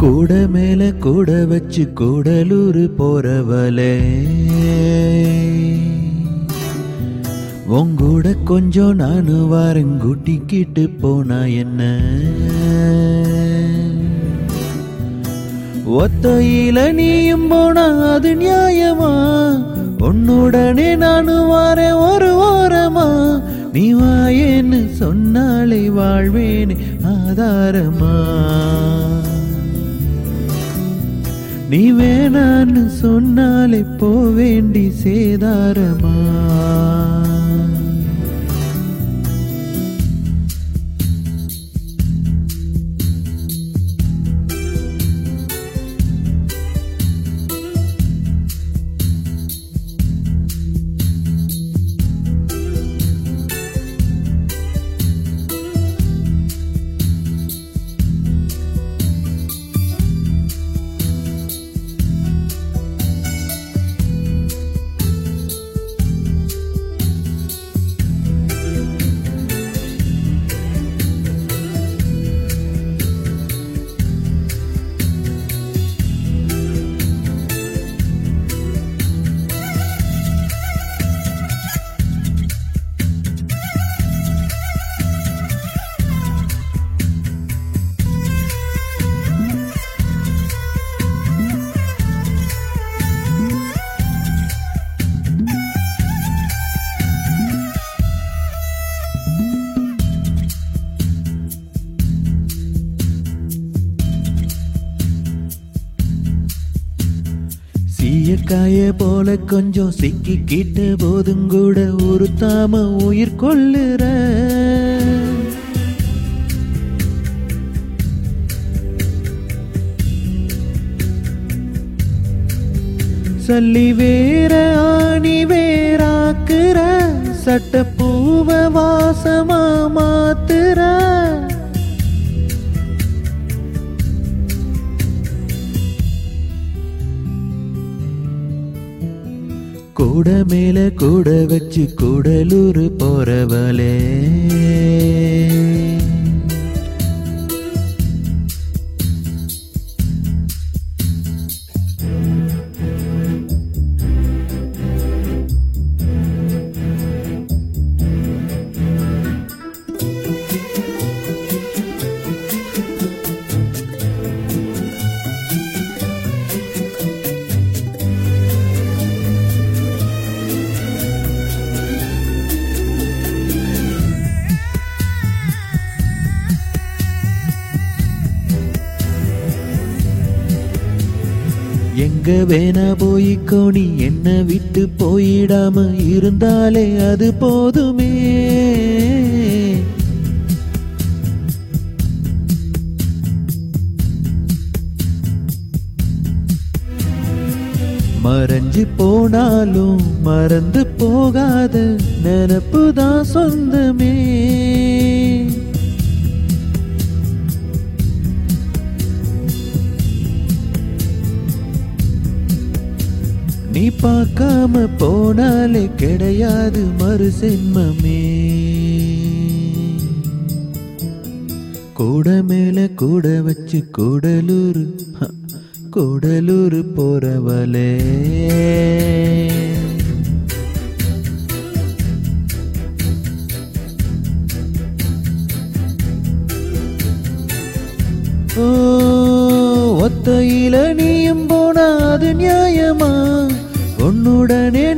கூட மேல கூட வச்சு கூடலூர் போறவளே உங்கூட கொஞ்சம் நானு வாரேன் கூட்டிக்கிட்டு போனா என்ன ஒத்தையில நீயும் போனா அது நியாயமா உன்னுடனே நானும் வாரேன் ஒரு ஓரமா நீ வாயேன்னு சொன்னாலே வாழ்வேன் ஆதாரமா நீ வேணான்னு சொன்னாலே போவேண்டி சேதாரமா சீயக்காய போல கொஞ்சம் சிக்கிக்கிட்ட போதும் கூட உறுத்தாம உயிர் கொள்ளுற சல்லி வேற ஆணி வேறாக்குற சட்ட பூவ வாசமா மாத்துற கூட மேல கூட வச்சு கூடலூர் போறவளே எங்க வேணா போய்க்கோ நீ என்ன விட்டு போயிடாம இருந்தாலே அது போதுமே மறைஞ்சு போனாலும் மறந்து போகாத நினப்பு தான் சொந்தமே நீ பார்க்காம போனாலே கிடையாது மறு சென்மமே கூட மேல கூட வச்சு கூடலூர் ஹ, கூடலூர் போறவளே ஓ ஒத்தையில நீயும் போனா அது நியாயமா உன்னுடனே